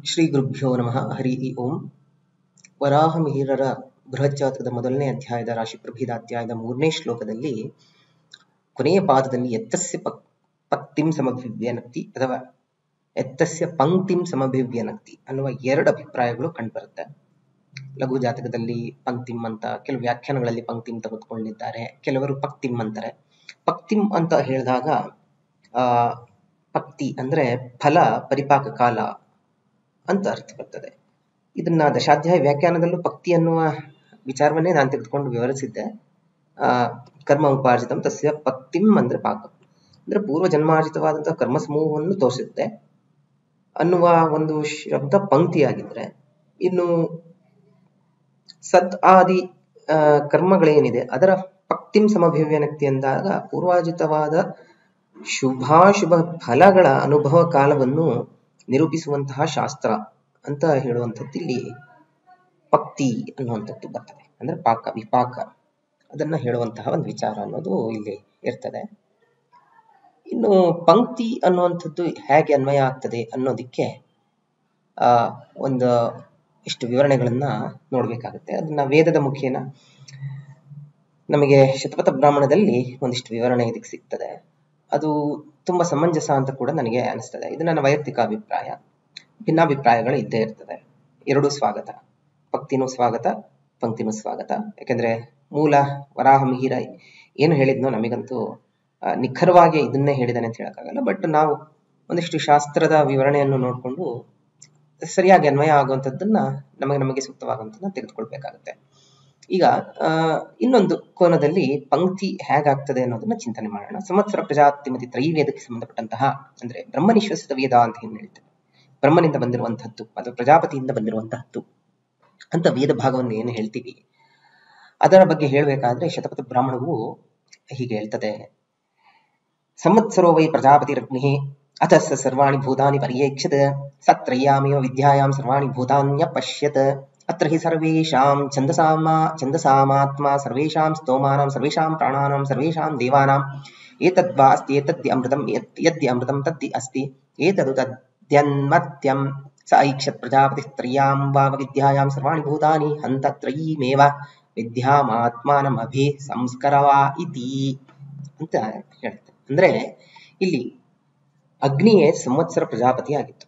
ಶ್ರೀ ಗುರುಭ್ಯೋ ನಮಃ ಹರಿ ಓಂ ವರಾಹಮಿಹಿರರ ಬೃಹಜ್ಜಾತಕದ ಮೊದಲನೇ ಅಧ್ಯಾಯದ ರಾಶಿ ಪ್ರಭೇದ ಅಧ್ಯಾಯದ ಮೂರನೇ ಶ್ಲೋಕದಲ್ಲಿ ಕೊನೆಯ ಪಾದದಲ್ಲಿ ಎತ್ತಸ್ಯ ಪಕ್ ಪಕ್ತಿಂ ಸಮಭಿವ್ಯನಕ್ತಿ ಅಥವಾ ಎತ್ತಸ್ಯ ಪಂಕ್ತಿಂ ಸಮಭಿವ್ಯನಕ್ತಿ ಅನ್ನುವ ಎರಡು ಅಭಿಪ್ರಾಯಗಳು ಕಂಡುಬರುತ್ತೆ ಲಘು ಜಾತಕದಲ್ಲಿ ಪಂಕ್ತಿಂ ಅಂತ ಕೆಲವು ವ್ಯಾಖ್ಯಾನಗಳಲ್ಲಿ ಪಂಕ್ತಿಂ ತೆಗೆದುಕೊಂಡಿದ್ದಾರೆ ಕೆಲವರು ಪಕ್ತಿಂ ಅಂತಾರೆ ಪಕ್ತಿಂ ಅಂತ ಹೇಳಿದಾಗ ಆ ಪಕ್ತಿ ಅಂದ್ರೆ ಫಲ ಪರಿಪಾಕ ಕಾಲ ಅಂತ ಅರ್ಥ ಬರ್ತದೆ ಇದನ್ನ ದಶಾಧ್ಯಾಯ ವ್ಯಾಖ್ಯಾನದಲ್ಲೂ ಪಕ್ತಿ ಅನ್ನುವ ವಿಚಾರವನ್ನೇ ನಾನು ತೆಗೆದುಕೊಂಡು ವಿವರಿಸಿದ್ದೆ ಆ ಕರ್ಮ ಉಪಾರ್ಜಿತಂ ತಸ್ಯ ಪಕ್ತಿಂ ಅಂದ್ರೆ ಪಾಕ ಅಂದ್ರೆ ಪೂರ್ವ ಜನ್ಮಾರ್ಜಿತವಾದಂತಹ ಕರ್ಮ ಸಮೂಹವನ್ನು ತೋರಿಸುತ್ತೆ ಅನ್ನುವ ಒಂದು ಶಬ್ದ ಪಂಕ್ತಿಯಾಗಿದ್ರೆ ಇನ್ನು ಸತ್ ಆದಿ ಕರ್ಮಗಳೇನಿದೆ ಅದರ ಪಕ್ತಿಂ ಸಮಭಿವ್ಯನಕ್ತಿ ಅಂದಾಗ ಪೂರ್ವಾಜಿತವಾದ ಶುಭಾಶುಭ ಫಲಗಳ ಅನುಭವ ಕಾಲವನ್ನು ನಿರೂಪಿಸುವಂತಹ ಶಾಸ್ತ್ರ ಅಂತ ಹೇಳುವಂಥದ್ದು ಇಲ್ಲಿ ಪಕ್ತಿ ಅನ್ನುವಂಥದ್ದು ಬರ್ತದೆ ಅಂದ್ರೆ ಪಾಕ ವಿಪಾಕ ಅದನ್ನ ಹೇಳುವಂತಹ ಒಂದು ವಿಚಾರ ಅನ್ನೋದು ಇಲ್ಲಿ ಇರ್ತದೆ ಇನ್ನು ಪಂಕ್ತಿ ಅನ್ನುವಂಥದ್ದು ಹೇಗೆ ಅನ್ವಯ ಆಗ್ತದೆ ಅನ್ನೋದಕ್ಕೆ ಆ ಒಂದು ಇಷ್ಟು ವಿವರಣೆಗಳನ್ನ ನೋಡ್ಬೇಕಾಗುತ್ತೆ ಅದನ್ನ ವೇದದ ಮುಖೇನ ನಮಗೆ ಶತಪಥ ಬ್ರಾಹ್ಮಣದಲ್ಲಿ ಒಂದಿಷ್ಟು ವಿವರಣೆ ಇದಕ್ಕೆ ಸಿಗ್ತದೆ ಅದು ತುಂಬಾ ಸಮಂಜಸ ಅಂತ ಕೂಡ ನನಗೆ ಅನಿಸ್ತದೆ ಇದು ನನ್ನ ವೈಯಕ್ತಿಕ ಅಭಿಪ್ರಾಯ ಭಿನ್ನಾಭಿಪ್ರಾಯಗಳು ಇದ್ದೇ ಇರ್ತದೆ ಎರಡೂ ಸ್ವಾಗತ ಪಕ್ತಿನೂ ಸ್ವಾಗತ ಪಂಕ್ತಿನೂ ಸ್ವಾಗತ ಯಾಕೆಂದ್ರೆ ಮೂಲ ವರಾಹ ಮಿಹಿರ ಏನು ಹೇಳಿದ್ನೋ ನಮಗಂತೂ ನಿಖರವಾಗಿ ಇದನ್ನೇ ಹೇಳಿದಾನೆ ಅಂತ ಹೇಳಕ್ಕಾಗಲ್ಲ ಬಟ್ ನಾವು ಒಂದಿಷ್ಟು ಶಾಸ್ತ್ರದ ವಿವರಣೆಯನ್ನು ನೋಡಿಕೊಂಡು ಸರಿಯಾಗಿ ಅನ್ವಯ ಆಗುವಂಥದ್ದನ್ನ ನಮಗೆ ನಮಗೆ ಸೂಕ್ತವಾಗುವಂಥದ್ದನ್ನ ತೆಗೆದುಕೊಳ್ಬೇಕಾಗುತ್ತೆ ಈಗ ಇನ್ನೊಂದು ಕೋನದಲ್ಲಿ ಪಂಕ್ತಿ ಹೇಗಾಗ್ತದೆ ಅನ್ನೋದನ್ನ ಚಿಂತನೆ ಮಾಡೋಣ ಸಂವತ್ಸರ ಪ್ರಜಾತಿ ಮತ್ತು ತ್ರೈವೇದಕ್ಕೆ ಸಂಬಂಧಪಟ್ಟಂತಹ ಅಂದ್ರೆ ಬ್ರಹ್ಮನಿಶ್ವಸಿತ ವೇದ ಅಂತ ಏನು ಹೇಳ್ತೇವೆ ಬ್ರಹ್ಮನಿಂದ ಬಂದಿರುವಂತಹದ್ದು ಅಥವಾ ಪ್ರಜಾಪತಿಯಿಂದ ಬಂದಿರುವಂತಹದ್ದು ಅಂತ ವೇದ ಭಾಗವನ್ನು ಏನು ಹೇಳ್ತೀವಿ ಅದರ ಬಗ್ಗೆ ಹೇಳಬೇಕಾದ್ರೆ ಶತಪಥ ಬ್ರಾಹ್ಮಣವು ಹೀಗೆ ಹೇಳ್ತದೆ ಸಂವತ್ಸರೋ ವೈ ಪ್ರಜಾಪತಿರಗ್ನಿ ಅಥ ಸ ಸರ್ವಾಣಿ ಭೂತಾನಿ ಪರ್ಯೇಕ್ಷತ್ ಸತ್ರಯ್ಯಾಮೇವ ವಿದ್ಯಾಯಾಂ ಸರ್ವಾಣಿ ಭೂತಾನ್ಯ ಪಶ್ಯತ್ ಅತ್ರ ಹಿ ಸರ್ವೇಷಾಂ ಛಂದಸಾಮ ಛಂದಸಾಮಾತ್ಮ ಸರ್ವೇಷಾಂ ಸ್ತೋಮಾನಾಂ ಸರ್ವೇಷಾಂ ಪ್ರಾಣಾನಾಂ ಸರ್ವೇಷಾಂ ದೇವಾನಾಂ ಏತದ್ವಾ ಅಸ್ತಿ ಏತದ್ದಿ ಅಮೃತಂ ಯದ್ದಿ ಅಮೃತಂ ತದ್ದಿ ಅಸ್ತಿ ಏತದು ತದ್ಯನ್ಮತ್ಯಂ ಸ ಐಕ್ಷತ್ ಪ್ರಜಾಪತಿ ತ್ರಯ್ಯಾಂ ವಾ ವಿದ್ಯಾಯಾಂ ಸರ್ವಾಣಿ ಭೂತಾನಿ ಹಂತ ತ್ರಯೀಮೇವ ವಿದ್ಯಾಮಾತ್ಮಾನಂ ಅಭಿ ಸಂಸ್ಕರವಾ ಇತಿ ಅಂತ ಹೇಳುತ್ತೆ ಅಂದ್ರೆ ಇಲ್ಲಿ ಅಗ್ನಿಯೇ ಸಂವತ್ಸರ ಪ್ರಜಾಪತಿ ಆಗಿತ್ತು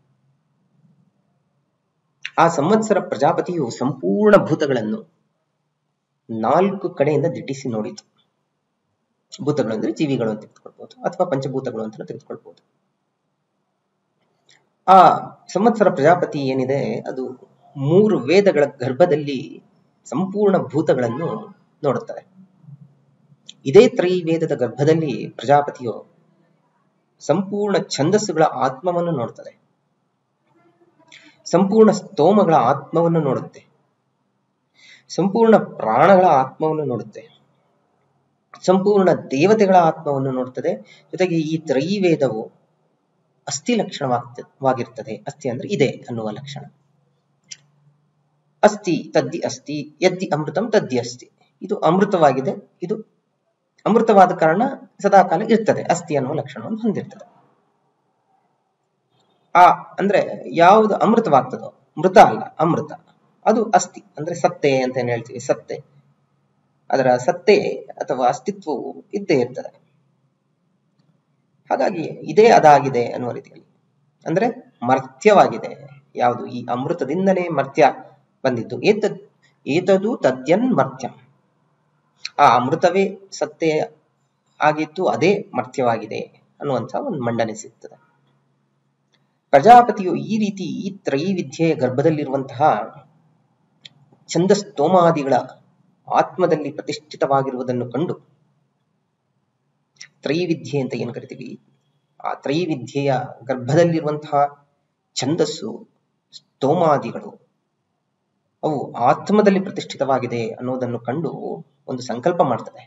ಆ ಸಂವತ್ಸರ ಪ್ರಜಾಪತಿಯು ಸಂಪೂರ್ಣ ಭೂತಗಳನ್ನು ನಾಲ್ಕು ಕಡೆಯಿಂದ ದಿಟ್ಟಿಸಿ ನೋಡಿತು ಭೂತಗಳು ಅಂದ್ರೆ ಜೀವಿಗಳು ಅಂತ ತೆಗೆದುಕೊಳ್ಬಹುದು ಅಥವಾ ಪಂಚಭೂತಗಳು ಅಂತ ತೆಗೆದುಕೊಳ್ಬಹುದು ಆ ಸಂವತ್ಸರ ಪ್ರಜಾಪತಿ ಏನಿದೆ ಅದು ಮೂರು ವೇದಗಳ ಗರ್ಭದಲ್ಲಿ ಸಂಪೂರ್ಣ ಭೂತಗಳನ್ನು ನೋಡುತ್ತದೆ ಇದೇ ತ್ರೈವೇದದ ಗರ್ಭದಲ್ಲಿ ಪ್ರಜಾಪತಿಯು ಸಂಪೂರ್ಣ ಛಂದಸ್ಸುಗಳ ಆತ್ಮವನ್ನು ನೋಡುತ್ತದೆ ಸಂಪೂರ್ಣ ಸ್ತೋಮಗಳ ಆತ್ಮವನ್ನು ನೋಡುತ್ತೆ ಸಂಪೂರ್ಣ ಪ್ರಾಣಗಳ ಆತ್ಮವನ್ನು ನೋಡುತ್ತೆ ಸಂಪೂರ್ಣ ದೇವತೆಗಳ ಆತ್ಮವನ್ನು ನೋಡುತ್ತದೆ ಜೊತೆಗೆ ಈ ತ್ರೈವೇದವು ಅಸ್ಥಿ ಲಕ್ಷಣವಾಗಿರ್ತದೆ ಅಸ್ಥಿ ಅಂದ್ರೆ ಇದೆ ಅನ್ನುವ ಲಕ್ಷಣ ಅಸ್ಥಿ ತದ್ದಿ ಅಸ್ಥಿ ಯದ್ದಿ ಅಮೃತಂ ತದ್ದಿ ಅಸ್ಥಿ ಇದು ಅಮೃತವಾಗಿದೆ ಇದು ಅಮೃತವಾದ ಕಾರಣ ಸದಾಕಾಲ ಇರ್ತದೆ ಅಸ್ಥಿ ಅನ್ನುವ ಲಕ್ಷಣವನ್ನು ಹೊಂದಿರ್ತದೆ ಆ ಅಂದ್ರೆ ಯಾವುದು ಅಮೃತವಾಗ್ತದೋ ಮೃತ ಅಲ್ಲ ಅಮೃತ ಅದು ಅಸ್ಥಿ ಅಂದ್ರೆ ಸತ್ತೆ ಅಂತ ಏನ್ ಹೇಳ್ತೀವಿ ಸತ್ತೆ ಅದರ ಸತ್ತೆ ಅಥವಾ ಅಸ್ತಿತ್ವವು ಇದ್ದೇ ಇರ್ತದೆ ಹಾಗಾಗಿ ಇದೇ ಅದಾಗಿದೆ ಅನ್ನುವ ರೀತಿಯಲ್ಲಿ ಅಂದ್ರೆ ಮರ್ತ್ಯವಾಗಿದೆ ಯಾವುದು ಈ ಅಮೃತದಿಂದಲೇ ಮರ್ತ್ಯ ಬಂದಿದ್ದು ಏತದ್ ಏತದು ತದ್ಯನ್ ಮರ್ತ್ಯಂ ಆ ಅಮೃತವೇ ಸತ್ತೆ ಆಗಿತ್ತು ಅದೇ ಮರ್ತ್ಯವಾಗಿದೆ ಅನ್ನುವಂಥ ಒಂದು ಮಂಡನೆ ಸಿಗ್ತದೆ ಪ್ರಜಾಪತಿಯು ಈ ರೀತಿ ಈ ತ್ರೈವಿದ್ಯೆಯ ಗರ್ಭದಲ್ಲಿರುವಂತಹ ಛಂದಸ್ತೋಮಾದಿಗಳ ಆತ್ಮದಲ್ಲಿ ಪ್ರತಿಷ್ಠಿತವಾಗಿರುವುದನ್ನು ಕಂಡು ತ್ರೈವಿದ್ಯೆ ಅಂತ ಏನು ಕರಿತೀವಿ ಆ ತ್ರೈವಿದ್ಯೆಯ ಗರ್ಭದಲ್ಲಿರುವಂತಹ ಛಂದಸ್ಸು ಸ್ತೋಮಾದಿಗಳು ಅವು ಆತ್ಮದಲ್ಲಿ ಪ್ರತಿಷ್ಠಿತವಾಗಿದೆ ಅನ್ನೋದನ್ನು ಕಂಡು ಒಂದು ಸಂಕಲ್ಪ ಮಾಡ್ತದೆ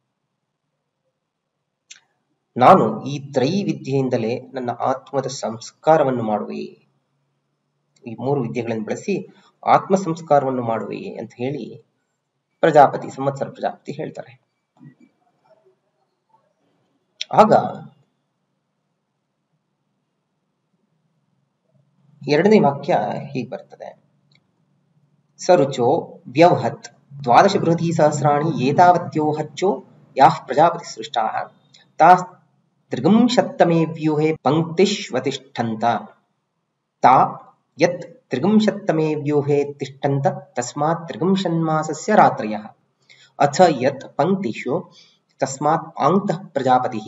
ನಾನು ಈ ತ್ರೈವಿದ್ಯೆಯಿಂದಲೇ ನನ್ನ ಆತ್ಮದ ಸಂಸ್ಕಾರವನ್ನು ಮಾಡುವೆ ಈ ಮೂರು ವಿದ್ಯೆಗಳನ್ನು ಬಳಸಿ ಆತ್ಮ ಸಂಸ್ಕಾರವನ್ನು ಮಾಡುವೆ ಅಂತ ಹೇಳಿ ಪ್ರಜಾಪತಿ ಸಂವತ್ಸರ ಪ್ರಜಾಪತಿ ಹೇಳ್ತಾರೆ ಆಗ ಎರಡನೇ ವಾಕ್ಯ ಹೀಗೆ ಬರ್ತದೆ ಸರುಚೋ ವ್ಯವಹತ್ ದ್ವಾದಶ ಬೃಹತಿ ಸಹಸ್ರಾಣಿ ಏತಾವತ್ಯೋ ಹಚ್ಚೋ ಯಾಃ ಪ್ರಜಾಪತಿ ಸೃಷ್ಟಾ ತಾ ತ್ರಿಗುಂಶತ್ತಮೇ ವ್ಯೂಹೆ ಪಂಕ್ತಿಷ್ವತಿಷ್ಠಂತ ತಾ ಯತ್ ತ್ರಿಗುಂಶತ್ತಮೇ ವ್ಯೂಹೆ ತಿಷ್ಠಂತ ತಸ್ಮಾತ್ ತ್ರಿಗುಂಶನ್ಮಾಸಸ್ಯ ರಾತ್ರಯಃ ಅಥ ಯತ್ ಪಂಕ್ತಿಷು ತಸ್ಮಾತ್ ಪಾಂಕ್ತಃ ಪ್ರಜಾಪತಿಃ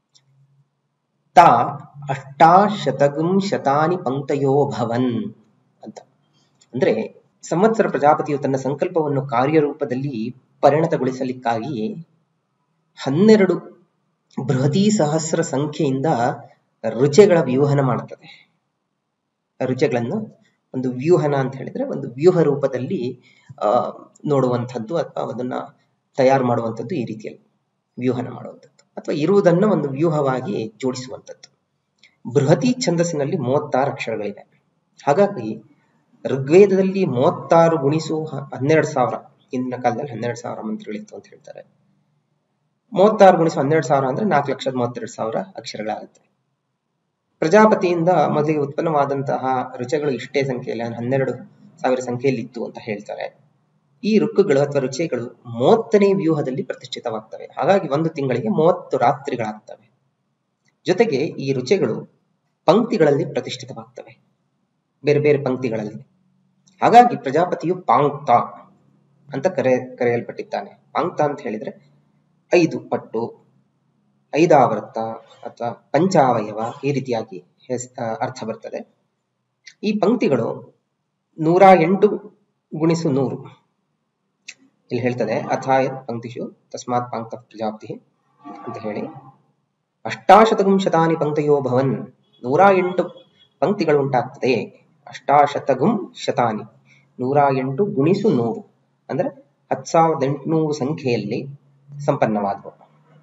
ತಾ ಅಷ್ಟಾಶತಗುಂ ಶತಾನಿ ಪಂಕ್ತಯೋ ಭವನ್ ಅಂತ ಅಂದ್ರೆ ಸಂವತ್ಸರ ಪ್ರಜಾಪತಿಯು ತನ್ನ ಸಂಕಲ್ಪವನ್ನು ಕಾರ್ಯರೂಪದಲ್ಲಿ ಪರಿಣತಗೊಳಿಸಲಿಕ್ಕಾಗಿ ಹನ್ನೆರಡು ಬೃಹತಿ ಸಹಸ್ರ ಸಂಖ್ಯೆಯಿಂದ ರುಚೆಗಳ ವ್ಯೂಹನ ಮಾಡುತ್ತದೆ ರುಚೆಗಳನ್ನು ಒಂದು ವ್ಯೂಹನ ಅಂತ ಹೇಳಿದ್ರೆ ಒಂದು ವ್ಯೂಹ ರೂಪದಲ್ಲಿ ಆ ನೋಡುವಂಥದ್ದು ಅಥವಾ ಅದನ್ನ ತಯಾರು ಮಾಡುವಂಥದ್ದು ಈ ರೀತಿಯಲ್ಲಿ ವ್ಯೂಹನ ಮಾಡುವಂಥದ್ದು ಅಥವಾ ಇರುವುದನ್ನು ಒಂದು ವ್ಯೂಹವಾಗಿ ಜೋಡಿಸುವಂಥದ್ದು ಬೃಹತಿ ಛಂದಸ್ಸಿನಲ್ಲಿ ಮೂವತ್ತಾರು ಅಕ್ಷರಗಳಿವೆ ಹಾಗಾಗಿ ಋಗ್ವೇದದಲ್ಲಿ ಮೂವತ್ತಾರು ಗುಣಿಸು ಹನ್ನೆರಡು ಸಾವಿರ ಹಿಂದಿನ ಕಾಲದಲ್ಲಿ ಹನ್ನೆರಡು ಸಾವಿರ ಮಂತ್ರಗಳಿತ್ತು ಅಂತ ಹೇಳ್ತಾರೆ ಮೂವತ್ತಾರು ಗುಣಿಸು ಹನ್ನೆರಡು ಸಾವಿರ ಅಂದ್ರೆ ನಾಲ್ಕು ಲಕ್ಷದ ಮೂವತ್ತೆರಡು ಸಾವಿರ ಅಕ್ಷರಗಳಾಗುತ್ತೆ ಪ್ರಜಾಪತಿಯಿಂದ ಮೊದಲಿಗೆ ಉತ್ಪನ್ನವಾದಂತಹ ರುಚೆಗಳು ಇಷ್ಟೇ ಸಂಖ್ಯೆಯಲ್ಲಿ ಹನ್ನೆರಡು ಸಾವಿರ ಸಂಖ್ಯೆಯಲ್ಲಿ ಇತ್ತು ಅಂತ ಹೇಳ್ತಾರೆ ಈ ರುಕ್ಕುಗಳು ಅಥವಾ ರುಚೆಗಳು ಮೂವತ್ತನೇ ವ್ಯೂಹದಲ್ಲಿ ಪ್ರತಿಷ್ಠಿತವಾಗ್ತವೆ ಹಾಗಾಗಿ ಒಂದು ತಿಂಗಳಿಗೆ ಮೂವತ್ತು ರಾತ್ರಿಗಳಾಗ್ತವೆ ಜೊತೆಗೆ ಈ ರುಚೆಗಳು ಪಂಕ್ತಿಗಳಲ್ಲಿ ಪ್ರತಿಷ್ಠಿತವಾಗ್ತವೆ ಬೇರೆ ಬೇರೆ ಪಂಕ್ತಿಗಳಲ್ಲಿ ಹಾಗಾಗಿ ಪ್ರಜಾಪತಿಯು ಪಾಂಕ್ತ ಅಂತ ಕರೆ ಕರೆಯಲ್ಪಟ್ಟಿದ್ದಾನೆ ಪಾಂಕ್ತ ಅಂತ ಹೇಳಿದ್ರೆ ಐದು ಪಟ್ಟು ಐದಾವೃತ್ತ ಅಥವಾ ಪಂಚಾವಯವ ಈ ರೀತಿಯಾಗಿ ಅರ್ಥ ಬರ್ತದೆ ಈ ಪಂಕ್ತಿಗಳು ನೂರ ಎಂಟು ಗುಣಿಸು ನೂರು ಇಲ್ಲಿ ಹೇಳ್ತದೆ ಅಥಾಯತ್ ಪಂಕ್ತಿಷು ತಸ್ಮಾತ್ ಪಾಂಕ್ತ ಪ್ರಜಾಪತಿ ಅಂತ ಹೇಳಿ ಅಷ್ಟಾಶತಗುಂ ಶತಾನಿ ಪಂಕ್ತಯೋ ಭವನ್ ನೂರ ಎಂಟು ಪಂಕ್ತಿಗಳು ಉಂಟಾಗ್ತದೆ ಅಷ್ಟಾಶತಗುಂ ಶತಾನಿ ನೂರ ಎಂಟು ಗುಣಿಸು ನೂರು ಅಂದ್ರೆ ಹತ್ ಸಾವಿರದ ಎಂಟುನೂರು ಸಂಖ್ಯೆಯಲ್ಲಿ ಸಂಪನ್ನವಾದವು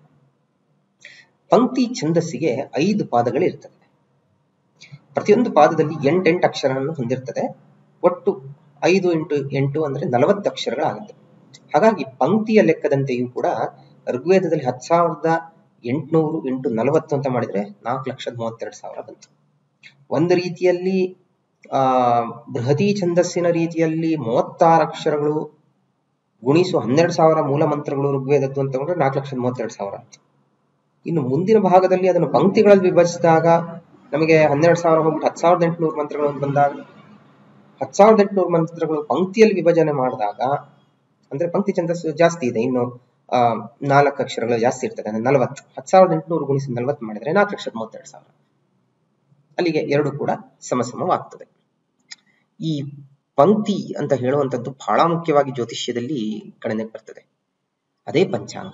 ಪಂಕ್ತಿ ಛಂದಸ್ಸಿಗೆ ಐದು ಪಾದಗಳಿರ್ತದೆ ಪ್ರತಿಯೊಂದು ಪಾದದಲ್ಲಿ ಎಂಟೆಂಟು ಅಕ್ಷರಗಳನ್ನು ಹೊಂದಿರ್ತದೆ ಒಟ್ಟು ಐದು ಇಂಟು ಎಂಟು ಅಂದ್ರೆ ನಲವತ್ತು ಅಕ್ಷರಗಳಾಗುತ್ತೆ ಹಾಗಾಗಿ ಪಂಕ್ತಿಯ ಲೆಕ್ಕದಂತೆಯೂ ಕೂಡ ಋಗ್ವೇದದಲ್ಲಿ ಹತ್ತು ಸಾವಿರದ ಎಂಟುನೂರು ಇಂಟು ನಲವತ್ತು ಅಂತ ಮಾಡಿದ್ರೆ ನಾಲ್ಕು ಲಕ್ಷದ ಮೂವತ್ತೆರಡು ಸಾವಿರ ಬಂತು ಒಂದು ರೀತಿಯಲ್ಲಿ ಆ ಬೃಹತಿ ಛಂದಸ್ಸಿನ ರೀತಿಯಲ್ಲಿ ಮೂವತ್ತಾರು ಅಕ್ಷರಗಳು ಗುಣಿಸು ಹನ್ನೆರಡು ಸಾವಿರ ಮೂಲ ಮಂತ್ರಗಳು ಋಗ್ವೇದದ್ದು ಅಂತ ತಗೊಂಡ್ರೆ ನಾಲ್ಕು ಲಕ್ಷದ ಮೂವತ್ತೆರಡು ಸಾವಿರ ಇನ್ನು ಮುಂದಿನ ಭಾಗದಲ್ಲಿ ಅದನ್ನು ಪಂಕ್ತಿಗಳಲ್ಲಿ ವಿಭಜಿಸಿದಾಗ ನಮಗೆ ಹನ್ನೆರಡು ಸಾವಿರ ಹೋಗ್ಬಿಟ್ಟು ಹತ್ತು ಸಾವಿರದ ಎಂಟುನೂರು ಮಂತ್ರಗಳು ಅಂತ ಬಂದಾಗ ಹತ್ತು ಸಾವಿರದ ಎಂಟುನೂರು ಮಂತ್ರಗಳು ಪಂಕ್ತಿಯಲ್ಲಿ ವಿಭಜನೆ ಮಾಡಿದಾಗ ಅಂದ್ರೆ ಪಂಕ್ತಿ ಛಂದಸ್ಸು ಜಾಸ್ತಿ ಇದೆ ಇನ್ನು ಆ ನಾಲ್ಕು ಅಕ್ಷರಗಳು ಜಾಸ್ತಿ ಇರ್ತದೆ ಅಂದ್ರೆ ನಲವತ್ತು ಹತ್ತು ಸಾವಿರದ ಎಂಟುನೂರು ಗುಣಿಸಿ ನಲವತ್ತು ಮಾಡಿದ್ರೆ ನಾಲ್ಕು ಲಕ್ಷದ ಮೂವತ್ತೆರಡು ಸಾವಿರ ಅಲ್ಲಿಗೆ ಎರಡು ಕೂಡ ಸಮಸಮವಾಗ್ತದೆ ಈ ಪಂಕ್ತಿ ಅಂತ ಹೇಳುವಂಥದ್ದು ಬಹಳ ಮುಖ್ಯವಾಗಿ ಜ್ಯೋತಿಷ್ಯದಲ್ಲಿ ಗಣನೆಗೆ ಬರ್ತದೆ ಅದೇ ಪಂಚಾಂಗ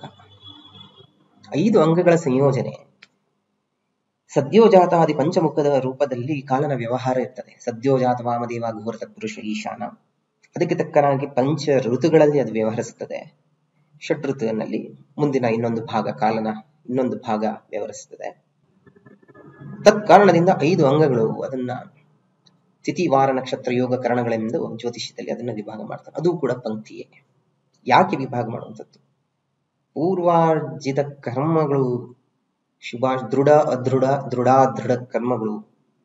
ಐದು ಅಂಗಗಳ ಸಂಯೋಜನೆ ಸದ್ಯೋಜಾತಾದಿ ಪಂಚಮುಖದ ರೂಪದಲ್ಲಿ ಕಾಲನ ವ್ಯವಹಾರ ಇರ್ತದೆ ಸದ್ಯೋಜಾತ ವಾಮದೇವ ಘೋರ ತತ್ಪುರುಷ ಈಶಾನ ಅದಕ್ಕೆ ತಕ್ಕನಾಗಿ ಪಂಚ ಋತುಗಳಲ್ಲಿ ಅದು ವ್ಯವಹರಿಸುತ್ತದೆ ಷಟ್ ಋತುವಿನಲ್ಲಿ ಮುಂದಿನ ಇನ್ನೊಂದು ಭಾಗ ಕಾಲನ ಇನ್ನೊಂದು ಭಾಗ ವ್ಯವಹರಿಸುತ್ತದೆ ತತ್ಕಾರಣದಿಂದ ಐದು ಅಂಗಗಳು ಅದನ್ನ ತಿಥಿ ವಾರ ನಕ್ಷತ್ರ ಯೋಗ ಕರಣಗಳೆಂದು ಜ್ಯೋತಿಷ್ಯದಲ್ಲಿ ಅದನ್ನ ವಿಭಾಗ ಮಾಡ್ತಾರೆ ಅದು ಕೂಡ ಪಂಕ್ತಿಯೇ ಯಾಕೆ ವಿಭಾಗ ಮಾಡುವಂಥದ್ದು ಪೂರ್ವಾರ್ಜಿತ ಕರ್ಮಗಳು ಶುಭ ದೃಢ ಅದೃಢ ದೃಢಾದೃಢ ಕರ್ಮಗಳು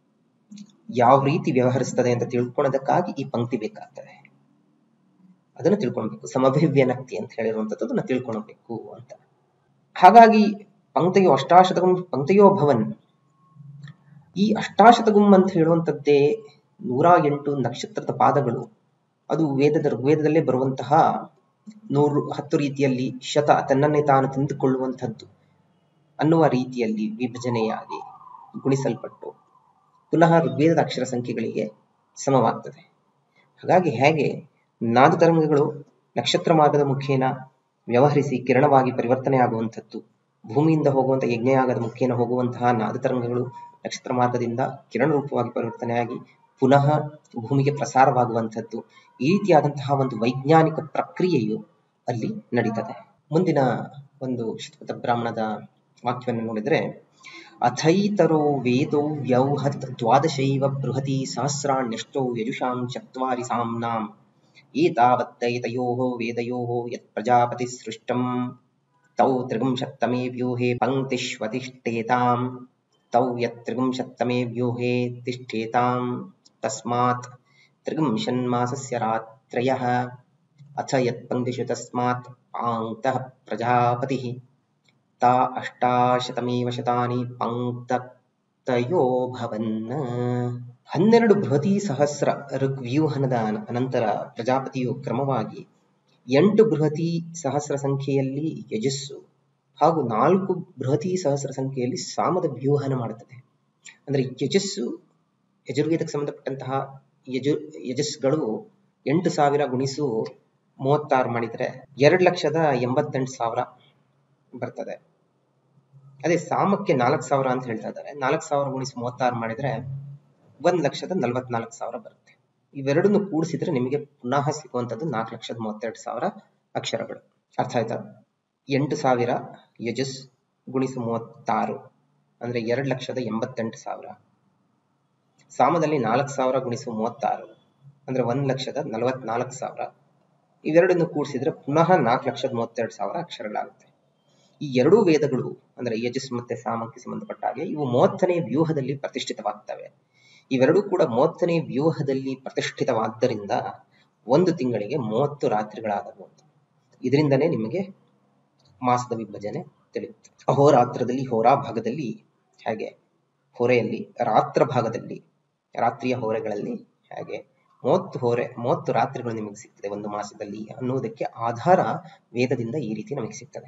ಯಾವ ರೀತಿ ವ್ಯವಹರಿಸ್ತದೆ ಅಂತ ತಿಳ್ಕೊಳ್ಳೋದಕ್ಕಾಗಿ ಈ ಪಂಕ್ತಿ ಬೇಕಾಗ್ತದೆ ಅದನ್ನು ತಿಳ್ಕೊಳ್ಬೇಕು ಸಮಭಿವ್ಯನಕ್ತಿ ಅಂತ ಹೇಳಿರುವಂಥದ್ದು ಅದನ್ನ ತಿಳ್ಕೊಳ್ಬೇಕು ಅಂತ ಹಾಗಾಗಿ ಪಂಕ್ತಿಯೋ ಅಷ್ಟಾಶತಗುಂ ಪಂಕ್ತಿಯೋ ಭವನ್ ಈ ಅಷ್ಟಾಶತಗುಂ ಅಂತ ಹೇಳುವಂಥದ್ದೇ ನೂರ ಎಂಟು ನಕ್ಷತ್ರದ ಪಾದಗಳು ಅದು ವೇದದ ಋಗ್ವೇದದಲ್ಲೇ ಬರುವಂತಹ ನೂರು ಹತ್ತು ರೀತಿಯಲ್ಲಿ ಶತ ತನ್ನನ್ನೇ ತಾನು ತಿಂದುಕೊಳ್ಳುವಂಥದ್ದು ಅನ್ನುವ ರೀತಿಯಲ್ಲಿ ವಿಭಜನೆಯಾಗಿ ಗುಣಿಸಲ್ಪಟ್ಟು ಪುನಃ ಋಗ್ವೇದದ ಅಕ್ಷರ ಸಂಖ್ಯೆಗಳಿಗೆ ಸಮವಾಗ್ತದೆ ಹಾಗಾಗಿ ಹೇಗೆ ನಾದ ತರಂಗಗಳು ನಕ್ಷತ್ರ ಮಾರ್ಗದ ಮುಖೇನ ವ್ಯವಹರಿಸಿ ಕಿರಣವಾಗಿ ಪರಿವರ್ತನೆ ಆಗುವಂಥದ್ದು ಭೂಮಿಯಿಂದ ಹೋಗುವಂತಹ ಯಜ್ಞಯಾಗದ ಮುಖೇನ ಹೋಗುವಂತಹ ನಾದ ತರಂಗಗಳು ನಕ್ಷತ್ರ ಮಾರ್ಗದಿಂದ ಕಿರಣ ರೂಪವಾಗಿ ಪರಿವರ್ತನೆಯಾಗಿ ಪುನಃ ಭೂಮಿಗೆ ಪ್ರಸಾರವಾಗುವಂಥದ್ದು ಈ ರೀತಿಯಾದಂತಹ ಒಂದು ವೈಜ್ಞಾನಿಕ ಪ್ರಕ್ರಿಯೆಯು ಅಲ್ಲಿ ನಡೀತದೆ ಮುಂದಿನ ಒಂದು ಶತಪಥ ಬ್ರಾಹ್ಮಣದ ವಾಕ್ಯವನ್ನು ನೋಡಿದ್ರೆ ಅಥೈತರೋ ವೇದೋ ವ್ಯೌಹತ್ ದ್ವಾದಶೈವ ಬೃಹತಿ ಸಹಸ್ರಾಣ್ಯಷ್ಟೋ ಯಜುಷಾಂ ಚತ್ವಾರಿ ಸಾಮ್ನಾಂ ಏತಾವತ್ತೈತಯೋಃ ವೇದಯೋಃ ಯತ್ ಪ್ರಜಾಪತಿ ಸೃಷ್ಟಂ ತೌ ತ್ರಿಗುಂಶತ್ತಮೇ ವ್ಯೂಹೇ ಪಂಕ್ತಿಷ್ವತಿಷ್ಠೇತಾಂ ತೌ ಯತ್ ತ್ರಿಗುಂಶತ್ತಮೇ ವ್ಯೂಹೇ ತಿಷ್ಠೇತಾಂ ತಸ್ಮಾತ್ ತ್ರಿಗಂಶನ್ಮಾಸಸ್ಯ ರಾತ್ರಯಃ ಅಥ ಯತ್ಪಂಕ್ತಿಷು ತಸ್ಮಾತ್ ಪಾಂಕ್ತಃ ಪ್ರಜಾಪತಿಃ ತಾ ಅಷ್ಟಾಶತಮೇವ ಶತಾನಿ ಪಂಕ್ತಯೋ ಭವನ್ ಹನ್ನೆರಡು ಬೃಹತಿ ಸಹಸ್ರ ಋಗ್ವ್ಯೂಹನದ ಅನಂತರ ಪ್ರಜಾಪತಿಯು ಕ್ರಮವಾಗಿ ಎಂಟು ಬೃಹತಿ ಸಹಸ್ರ ಸಂಖ್ಯೆಯಲ್ಲಿ ಯಜಸ್ಸು ಹಾಗೂ ನಾಲ್ಕು ಬೃಹತಿ ಸಹಸ್ರ ಸಂಖ್ಯೆಯಲ್ಲಿ ಸಾಮದ ವ್ಯೂಹನ ಮಾಡುತ್ತದೆ ಅಂದ್ರೆ ಯಜಸ್ಸು ಯಜುರ್ವೇದಕ್ಕೆ ಸಂಬಂಧಪಟ್ಟಂತಹ ಯಜು ಯಜಸ್ಗಳು ಎಂಟು ಸಾವಿರ ಗುಣಿಸು ಮೂವತ್ತಾರು ಮಾಡಿದ್ರೆ ಎರಡು ಲಕ್ಷದ ಎಂಬತ್ತೆಂಟು ಸಾವಿರ ಬರ್ತದೆ ಅದೇ ಸಾಮಕ್ಕೆ ನಾಲ್ಕು ಸಾವಿರ ಅಂತ ಹೇಳ್ತಾ ಇದ್ದಾರೆ ನಾಲ್ಕು ಸಾವಿರ ಗುಣಿಸಿ ಮೂವತ್ತಾರು ಮಾಡಿದ್ರೆ ಒಂದ್ ಲಕ್ಷದ ನಲ್ವತ್ನಾಲ್ಕು ಸಾವಿರ ಬರುತ್ತೆ ಇವೆರಡನ್ನು ಕೂಡಿಸಿದ್ರೆ ನಿಮಗೆ ಪುನಃ ಸಿಗುವಂತದ್ದು ನಾಲ್ಕು ಲಕ್ಷದ ಮೂವತ್ತೆರಡು ಸಾವಿರ ಅಕ್ಷರಗಳು ಅರ್ಥ ಆಯ್ತಾ ಎಂಟು ಸಾವಿರ ಯಜಸ್ ಗುಣಿಸು ಮೂವತ್ತಾರು ಅಂದ್ರೆ ಎರಡು ಲಕ್ಷದ ಎಂಬತ್ತೆಂಟು ಸಾವಿರ ಸಾಮದಲ್ಲಿ ನಾಲ್ಕು ಸಾವಿರ ಗುಣಿಸು ಮೂವತ್ತಾರು ಅಂದ್ರೆ ಒಂದ್ ಲಕ್ಷದ ನಲವತ್ನಾಲ್ಕು ಸಾವಿರ ಇವೆರಡನ್ನು ಕೂಡಿಸಿದ್ರೆ ಪುನಃ ನಾಲ್ಕು ಲಕ್ಷದ ಮೂವತ್ತೆರಡು ಸಾವಿರ ಅಕ್ಷರಗಳಾಗುತ್ತೆ ಈ ಎರಡೂ ವೇದಗಳು ಅಂದ್ರೆ ಯಜಸ್ ಮತ್ತೆ ಸಾಮಕ್ಕೆ ಸಂಬಂಧಪಟ್ಟ ಹಾಗೆ ಇವು ಮೂವತ್ತನೇ ವ್ಯೂಹದಲ್ಲಿ ಪ್ರತಿಷ್ಠಿತವಾಗ್ತವೆ ಇವೆರಡೂ ಕೂಡ ಮೂವತ್ತನೇ ವ್ಯೂಹದಲ್ಲಿ ಪ್ರತಿಷ್ಠಿತವಾದ್ದರಿಂದ ಒಂದು ತಿಂಗಳಿಗೆ ಮೂವತ್ತು ರಾತ್ರಿಗಳಾದವು ಅಂತ ಇದರಿಂದನೇ ನಿಮಗೆ ಮಾಸದ ವಿಭಜನೆ ತಿಳಿಯುತ್ತೆ ಅಹೋರಾತ್ರದಲ್ಲಿ ಹೋರಾ ಭಾಗದಲ್ಲಿ ಹಾಗೆ ಹೊರೆಯಲ್ಲಿ ರಾತ್ರ ಭಾಗದಲ್ಲಿ ರಾತ್ರಿಯ ಹೊರೆಗಳಲ್ಲಿ ಹಾಗೆ ಮೂವತ್ತು ಹೊರೆ ಮೂವತ್ತು ರಾತ್ರಿಗಳು ನಿಮಗೆ ಸಿಗ್ತದೆ ಒಂದು ಮಾಸದಲ್ಲಿ ಅನ್ನುವುದಕ್ಕೆ ಆಧಾರ ವೇದದಿಂದ ಈ ರೀತಿ ನಮಗೆ ಸಿಗ್ತದೆ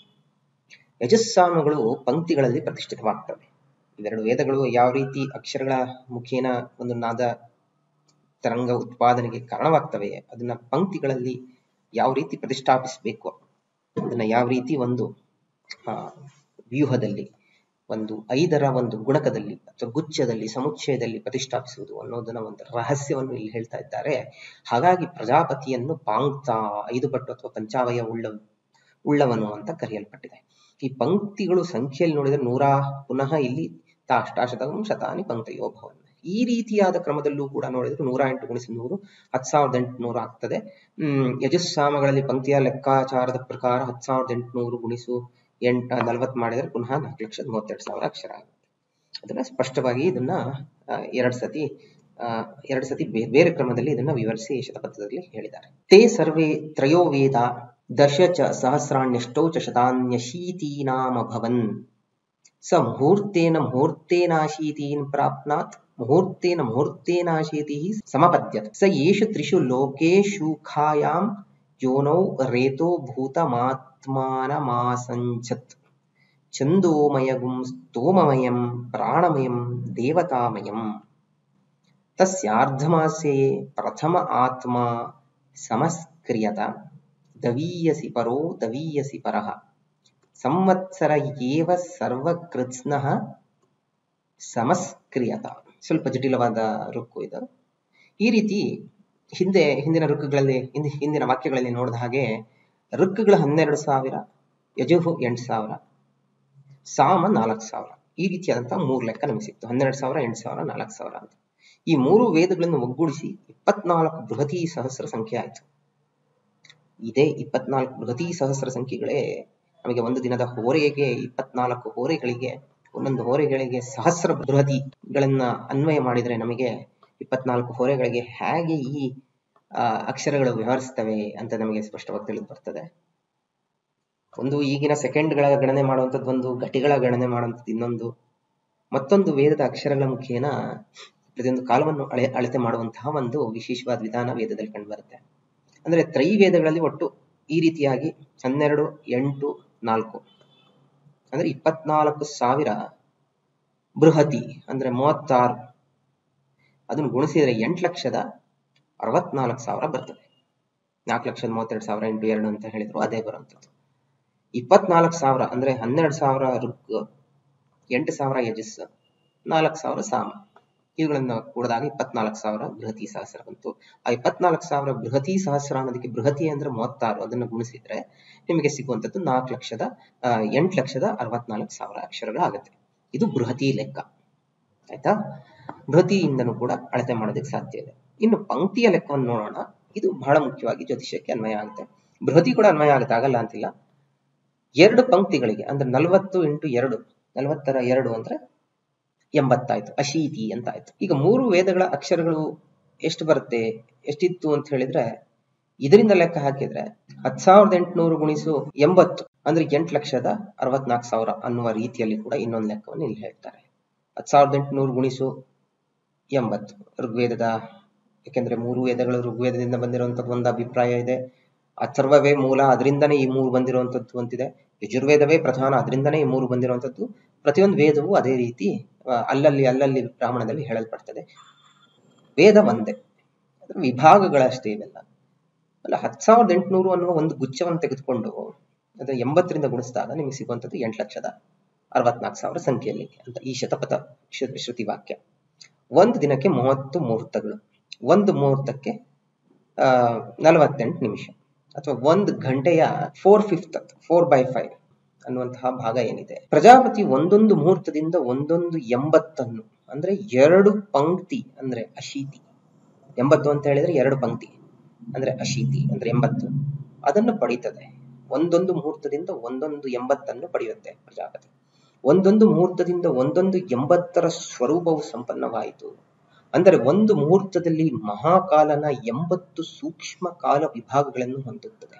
ಯಜಸ್ಸಾಮಗಳು ಪಂಕ್ತಿಗಳಲ್ಲಿ ಪ್ರತಿಷ್ಠಿತವಾಗ್ತವೆ ಇವೆರಡು ವೇದಗಳು ಯಾವ ರೀತಿ ಅಕ್ಷರಗಳ ಮುಖೇನ ಒಂದು ನಾದ ತರಂಗ ಉತ್ಪಾದನೆಗೆ ಕಾರಣವಾಗ್ತವೆ ಅದನ್ನ ಪಂಕ್ತಿಗಳಲ್ಲಿ ಯಾವ ರೀತಿ ಪ್ರತಿಷ್ಠಾಪಿಸಬೇಕು ಅದನ್ನ ಯಾವ ರೀತಿ ಒಂದು ಆ ವ್ಯೂಹದಲ್ಲಿ ಒಂದು ಐದರ ಒಂದು ಗುಣಕದಲ್ಲಿ ಅಥವಾ ಗುಚ್ಛದಲ್ಲಿ ಸಮುಚ್ಚಯದಲ್ಲಿ ಪ್ರತಿಷ್ಠಾಪಿಸುವುದು ಅನ್ನೋದನ್ನ ಒಂದು ರಹಸ್ಯವನ್ನು ಇಲ್ಲಿ ಹೇಳ್ತಾ ಇದ್ದಾರೆ ಹಾಗಾಗಿ ಪ್ರಜಾಪತಿಯನ್ನು ಪಾಂಕ್ತ ಐದು ಪಟ್ಟು ಅಥವಾ ಪಂಚಾವಯ ಉಳ್ಳ ಉಳ್ಳವನು ಅಂತ ಕರೆಯಲ್ಪಟ್ಟಿದೆ ಈ ಪಂಕ್ತಿಗಳು ಸಂಖ್ಯೆಯಲ್ಲಿ ನೋಡಿದ್ರೆ ನೂರ ಪುನಃ ಇಲ್ಲಿ ತಾ ಅಷ್ಟಾಶತಂ ಶತಾನಿ ಪಂಕ್ತಯೋ ಭವನ್ ಈ ರೀತಿಯಾದ ಕ್ರಮದಲ್ಲೂ ಕೂಡ ನೋಡಿದ್ರೆ ನೂರ ಎಂಟು ಗುಣಿಸಿ ನೂರು ಹತ್ತು ಸಾವಿರದ ಎಂಟುನೂರು ಆಗ್ತದೆ ಹ್ಮ್ ಯಜಸ್ಸಾಮಗಳಲ್ಲಿ ಪಂಕ್ತಿಯ ಲೆಕ್ಕಾಚಾರದ ಪ್ರಕಾರ ಹತ್ತು ಸಾವಿರದ ಎಂಟುನೂರು ಗುಣಿಸು ಎಂಟ ನಲವತ್ತು ಮಾಡಿದ್ರೆ ಪುನಃ ನಾಲ್ಕು ಲಕ್ಷದ ಮೂವತ್ತೆರಡು ಸಾವಿರ ಅಕ್ಷರ ಆಗುತ್ತೆ ಅದನ್ನ ಸ್ಪಷ್ಟವಾಗಿ ಇದನ್ನ ಎರಡ್ ಸತಿ ಎರಡು ಸತಿ ಬೇರೆ ಕ್ರಮದಲ್ಲಿ ಇದನ್ನ ವಿವರಿಸಿ ಶತಪಥದಲ್ಲಿ ಹೇಳಿದ್ದಾರೆ ತೇ ಸರ್ವೇ ತ್ರಯೋ ವೇದ ದಶ ಚ ಸಹಸ್ರಾಣ್ಯಷ್ಟೌ ಚ ಶತಾನ್ಯಶೀತೀನಾಮಭವನ್ ಸ ಮುಹೂರ್ತೇನ ಮುಹೂರ್ತೇನಾಶೀತೀನ್ ಪ್ರಾಪ್ನಾತ್ ಮುಹೂರ್ತೇನ ಮುಹೂರ್ತೇನಾಶೀತಿ ಸಮಪದ್ಯತ್ ಸ ಯೇಷು ತ್ರಿಷು ಲೋಕೇಶೂಖಾಯಾಂ ಯೋನೌ ರೇತೋ ಭೂತಮಾತ್ಮಾನಮಾಸಂಚತ್ ಛಂದೋಮಯಗುಂ ಸ್ತೋಮಮಯಂ ಪ್ರಾಣಮಯಂ ದೇವತಾಮಯಂ ತಸ್ಯಾರ್ಧಮಾಸೆ ಪ್ರಥಮ ಆತ್ಮ ಸಮಸ್ಕ್ರಿಯತ ದವೀಯಸಿ ಪರೋ ದವೀಯಸಿ ಪರಃ ಸಂವತ್ಸರ ಏವ ಸರ್ವಕೃತ್ಸ್ನಃ ಸಮಸ್ಕ್ರಿಯತ ಸ್ವಲ್ಪ ಜಟಿಲವಾದ ರುಕ್ಕು ಇದು ಈ ರೀತಿ ಹಿಂದೆ ಹಿಂದಿನ ಋಕ್ಕುಗಳಲ್ಲಿ ಹಿಂದಿ ಹಿಂದಿನ ವಾಕ್ಯಗಳಲ್ಲಿ ನೋಡಿದ ಹಾಗೆ ಋಕ್ಕುಗಳು ಹನ್ನೆರಡು ಸಾವಿರ ಯಜುಹು ಎಂಟು ಸಾವಿರ ಸಾಮ ನಾಲ್ಕು ಸಾವಿರ ಈ ರೀತಿಯಾದಂತಹ ಮೂರು ಲೆಕ್ಕ ನಮಗೆ ಸಿಕ್ತು ಹನ್ನೆರಡು ಸಾವಿರ ಎಂಟು ಸಾವಿರ ನಾಲ್ಕು ಸಾವಿರ ಅಂತ ಈ ಮೂರು ವೇದಗಳನ್ನು ಒಗ್ಗೂಡಿಸಿ ಇಪ್ಪತ್ನಾಲ್ಕು ಬೃಹತಿ ಸಹಸ್ರ ಸಂಖ್ಯೆ ಆಯಿತು ಇದೇ ಇಪ್ಪತ್ನಾಲ್ಕು ಬೃಹತಿ ಸಹಸ್ರ ಸಂಖ್ಯೆಗಳೇ ನಮಗೆ ಒಂದು ದಿನದ ಹೋರೆಗೆ ಇಪ್ಪತ್ನಾಲ್ಕು ಹೋರೆಗಳಿಗೆ ಒಂದೊಂದು ಹೋರೆಗಳಿಗೆ ಸಹಸ್ರ ಬೃಹತಿಗಳನ್ನ ಅನ್ವಯ ಮಾಡಿದರೆ ನಮಗೆ ಇಪ್ಪತ್ನಾಲ್ಕು ಹೋರೆಗಳಿಗೆ ಹೇಗೆ ಈ ಅಕ್ಷರಗಳು ವ್ಯವಹರಿಸ್ತವೆ ಅಂತ ನಮಗೆ ಸ್ಪಷ್ಟವಾಗಿ ತಿಳಿದು ಬರ್ತದೆ ಒಂದು ಈಗಿನ ಸೆಕೆಂಡ್ಗಳ ಗಣನೆ ಮಾಡುವಂಥದ್ದು ಒಂದು ಘಟಿಗಳ ಗಣನೆ ಮಾಡುವಂಥದ್ದು ಇನ್ನೊಂದು ಮತ್ತೊಂದು ವೇದದ ಅಕ್ಷರಗಳ ಮುಖೇನ ಪ್ರತಿಯೊಂದು ಕಾಲವನ್ನು ಅಳೆ ಅಳತೆ ಮಾಡುವಂತಹ ಒಂದು ವಿಶೇಷವಾದ ವಿಧಾನ ವೇದದಲ್ಲಿ ಕಂಡುಬರುತ್ತೆ ಅಂದ್ರೆ ತ್ರೈವೇದಗಳಲ್ಲಿ ಒಟ್ಟು ಈ ರೀತಿಯಾಗಿ ಹನ್ನೆರಡು ಎಂಟು ನಾಲ್ಕು ಅಂದ್ರೆ ಇಪ್ಪತ್ನಾಲ್ಕು ಸಾವಿರ ಬೃಹತಿ ಅಂದ್ರೆ ಮೂವತ್ತಾರು ಅದನ್ನು ಗುಣಿಸಿದ್ರೆ ಎಂಟು ಲಕ್ಷದ ಅರವತ್ನಾಲ್ಕು ಸಾವಿರ ಬರ್ತದೆ ನಾಲ್ಕು ಲಕ್ಷದ ಮೂವತ್ತೆರಡು ಸಾವಿರ ಎಂಟು ಎರಡು ಅಂತ ಹೇಳಿದ್ರು ಅದೇ ಬರುವಂಥದ್ದು ಇಪ್ಪತ್ನಾಲ್ಕು ಸಾವಿರ ಅಂದ್ರೆ ಹನ್ನೆರಡು ಸಾವಿರ ರುಕ್ ಎಂಟು ಸಾವಿರ ಯಜಸ್ ನಾಲ್ಕು ಸಾವಿರ ಸಾಮ ಇವುಗಳನ್ನು ಕೂಡಿದಾಗ ಇಪ್ಪತ್ನಾಲ್ಕು ಸಾವಿರ ಬೃಹತಿ ಸಹಸ್ರ ಬಂತು ಆ ಇಪ್ಪತ್ನಾಲ್ಕು ಸಾವಿರ ಬೃಹತಿ ಸಹಸ್ರ ಅನ್ನೋದಕ್ಕೆ ಬೃಹತಿ ಅಂದ್ರೆ ಮೂವತ್ತಾರು ಅದನ್ನು ಗುಣಿಸಿದ್ರೆ ನಿಮಗೆ ಸಿಗುವಂಥದ್ದು ನಾಲ್ಕು ಲಕ್ಷದ ಎಂಟು ಲಕ್ಷದ ಅರವತ್ನಾಲ್ಕು ಸಾವಿರ ಅಕ್ಷರಗಳಾಗುತ್ತೆ ಇದು ಬೃಹತಿ ಲೆಕ್ಕ ಆಯ್ತಾ ಬೃಹತಿಯಿಂದನೂ ಕೂಡ ಅಳತೆ ಮಾಡೋದಕ್ಕೆ ಸಾಧ್ಯ ಇದೆ ಇನ್ನು ಪಂಕ್ತಿಯ ಲೆಕ್ಕವನ್ನು ನೋಡೋಣ ಇದು ಬಹಳ ಮುಖ್ಯವಾಗಿ ಜ್ಯೋತಿಷ್ಯಕ್ಕೆ ಅನ್ವಯ ಆಗುತ್ತೆ ಬೃಹತಿ ಕೂಡ ಅನ್ವಯ ಆಗುತ್ತೆ ಆಗಲ್ಲ ಅಂತಿಲ್ಲ ಎರಡು ಪಂಕ್ತಿಗಳಿಗೆ ಅಂದ್ರೆ ನಲವತ್ತು ಇಂಟು ಎರಡು ನಲವತ್ತರ ಎರಡು ಅಂದ್ರೆ ಎಂಬತ್ತಾಯ್ತು ಅಶೀತಿ ಅಂತ ಆಯ್ತು ಈಗ ಮೂರು ವೇದಗಳ ಅಕ್ಷರಗಳು ಎಷ್ಟು ಬರುತ್ತೆ ಎಷ್ಟಿತ್ತು ಅಂತ ಹೇಳಿದ್ರೆ ಇದರಿಂದ ಲೆಕ್ಕ ಹಾಕಿದ್ರೆ ಹತ್ ಸಾವಿರದ ಎಂಟುನೂರು ಗುಣಿಸು ಎಂಬತ್ತು ಅಂದ್ರೆ ಎಂಟು ಲಕ್ಷದ ಅರವತ್ನಾಲ್ಕು ಸಾವಿರ ಅನ್ನುವ ರೀತಿಯಲ್ಲಿ ಕೂಡ ಇನ್ನೊಂದು ಲೆಕ್ಕವನ್ನು ಇಲ್ಲಿ ಹೇಳ್ತಾರೆ ಹತ್ ಸಾವಿರದ ಎಂಟುನೂರು ಗುಣಿಸು ಎಂಬತ್ತು ಋಗ್ವೇದದ ಯಾಕೆಂದ್ರೆ ಮೂರು ವೇದಗಳು ಋಗ್ವೇದದಿಂದ ಬಂದಿರುವಂತದ್ದು ಒಂದು ಅಭಿಪ್ರಾಯ ಇದೆ ಅಥರ್ವವೇ ಮೂಲ ಅದರಿಂದನೇ ಈ ಮೂರು ಬಂದಿರುವಂತದ್ದು ಅಂತಿದೆ ಯಜುರ್ವೇದವೇ ಪ್ರಧಾನ ಅದರಿಂದನೇ ಈ ಮೂರು ಬಂದಿರುವಂತದ್ದು ಪ್ರತಿಯೊಂದು ವೇದವು ಅದೇ ರೀತಿ ಆ, ಅಲ್ಲಲ್ಲಿ ಅಲ್ಲಲ್ಲಿ ಬ್ರಾಹ್ಮಣದಲ್ಲಿ ಹೇಳಲ್ಪಡ್ತದೆ ವೇದ ಒಂದೇ ಅದರ ವಿಭಾಗಗಳಷ್ಟೇ ಇವೆಲ್ಲ ಅಲ್ಲ ಹತ್ತು ಸಾವಿರದ ಎಂಟುನೂರು ಅನ್ನುವ ಒಂದು ಗುಚ್ಛವನ್ನು ತೆಗೆದುಕೊಂಡು ಅದರ ಎಂಬತ್ತರಿಂದ ಗುಣಿಸಿದಾಗ ನಿಮಗೆ ಸಿಗುವಂಥದ್ದು ಎಂಟು ಲಕ್ಷದ ಅರವತ್ನಾಲ್ಕು ಸಾವಿರ ಸಂಖ್ಯೆಯಲ್ಲಿ ಅಂತ ಈ ಶತಪಥ ಶ್ರು- ಶ್ರುತಿ ವಾಕ್ಯ ಒಂದು ದಿನಕ್ಕೆ ಮೂವತ್ತು ಮುಹೂರ್ತಗಳು ಒಂದು ಮುಹೂರ್ತಕ್ಕೆ ಆ ನಲವತ್ತೆಂಟು ನಿಮಿಷ ಅಥವಾ ಒಂದು ಗಂಟೆಯ four fifth four by five ಅನ್ನುವಂತಹ ಭಾಗ ಏನಿದೆ ಪ್ರಜಾಪತಿ ಒಂದೊಂದು ಮುಹೂರ್ತದಿಂದ ಒಂದೊಂದು ಎಂಬತ್ತನ್ನು ಅಂದ್ರೆ ಎರಡು ಪಂಕ್ತಿ ಅಂದ್ರೆ ಅಶೀತಿ ಎಂಬತ್ತು ಅಂತ ಹೇಳಿದ್ರೆ ಎರಡು ಪಂಕ್ತಿ ಅಂದ್ರೆ ಅಶೀತಿ ಅಂದ್ರೆ ಎಂಬತ್ತು ಅದನ್ನು ಪಡೀತದೆ ಒಂದೊಂದು ಮುಹೂರ್ತದಿಂದ ಒಂದೊಂದು ಎಂಬತ್ತನ್ನು ಪಡೆಯುತ್ತೆ ಪ್ರಜಾಪತಿ ಒಂದೊಂದು ಮುಹೂರ್ತದಿಂದ ಒಂದೊಂದು ಎಂಬತ್ತರ ಸ್ವರೂಪವು ಸಂಪನ್ನವಾಯಿತು ಅಂದರೆ ಒಂದು ಮುಹೂರ್ತದಲ್ಲಿ ಮಹಾಕಾಲನ ಎಂಬತ್ತು ಸೂಕ್ಷ್ಮ ಕಾಲ ವಿಭಾಗಗಳನ್ನು ಹೊಂದುತ್ತದೆ